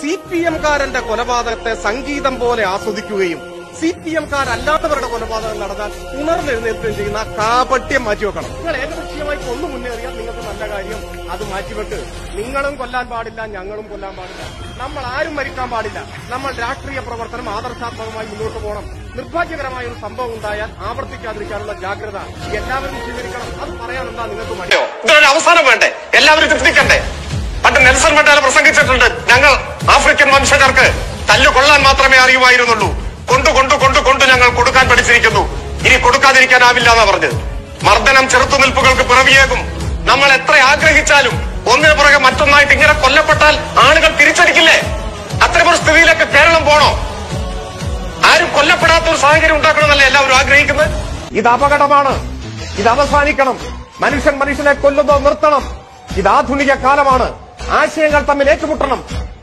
C P എംകാരന്റെ കൊലപാതകത്തെ സംഗീതം പോലെ ആസ്വദിക്കുകയും സി പി എംകാരല്ലാത്തവരുടെ കൊലപാതകം നടന്നാൽ ഉണർന്നെഴുന്നേൽക്കുകയും ചെയ്യുന്ന ആ കാപട്യം മാറ്റിവെക്കണം നിങ്ങൾ ഏകപക്ഷീയമായി കൊന്നു മുന്നേറിയാൽ നിങ്ങൾക്ക് നല്ല കാര്യം അത് മാറ്റിവെക്ക് നിങ്ങളും കൊല്ലാൻ പാടില്ല ഞങ്ങളും കൊല്ലാൻ പാടില്ല നമ്മൾ ആരും മരിക്കാൻ പാടില്ല നമ്മൾ രാഷ്ട്രീയ പ്രവർത്തനം ആദർശാത്മകമായി മുന്നോട്ട് പോകണം നിർഭാഗ്യകരമായ ഒരു സംഭവം ഉണ്ടായാൽ ആവർത്തിക്കാതിരിക്കാനുള്ള ജാഗ്രത എല്ലാവരും സ്വീകരിക്കണം അത് പറയാനെന്താ നിങ്ങൾക്ക് മടി അയ്യോ, ഇതിനൊരു അവസാനം വേണ്ടേ എല്ലാവരും ചിന്തിക്കണ്ടേ പണ്ട് നെൽസൺ മണ്ടേല പ്രസംഗിച്ചിട്ടുണ്ട് ഞങ്ങൾ ആഫ്രിക്കൻ വംശജർക്ക് തല്ലു കൊള്ളാൻ മാത്രമേ അറിയുമായിരുന്നുള്ളൂ കൊണ്ടു കൊണ്ടു കൊണ്ടു കൊണ്ട് ഞങ്ങൾ കൊടുക്കാൻ പഠിച്ചിരിക്കുന്നു ഇനി കൊടുക്കാതിരിക്കാനാവില്ല എന്നാ പറഞ്ഞത് മർദ്ദനം ചെറുത്തുനിൽപ്പുകൾക്ക് പിറവിയേകും നമ്മൾ എത്ര ആഗ്രഹിച്ചാലും ഒന്നിനു പുറകെ മറ്റൊന്നായിട്ട് ഇങ്ങനെ കൊല്ലപ്പെട്ടാൽ ആളുകൾ തിരിച്ചടിക്കില്ലേ അത്തരമൊരു സ്ഥിതിയിലൊക്കെ കേരളം പോണോ ആരും കൊല്ലപ്പെടാത്ത ഒരു സാഹചര്യം ഉണ്ടാക്കണമെന്നല്ലേ എല്ലാവരും ആഗ്രഹിക്കുന്നത് ഇത് അപകടമാണ് ഇത് അവസാനിക്കണം മനുഷ്യൻ മനുഷ്യനെ കൊല്ലുന്നത് നിർത്തണം ഇത് ആധുനിക കാലമാണ് ആശയങ്ങൾ തമ്മിൽ ഏറ്റുമുട്ടണം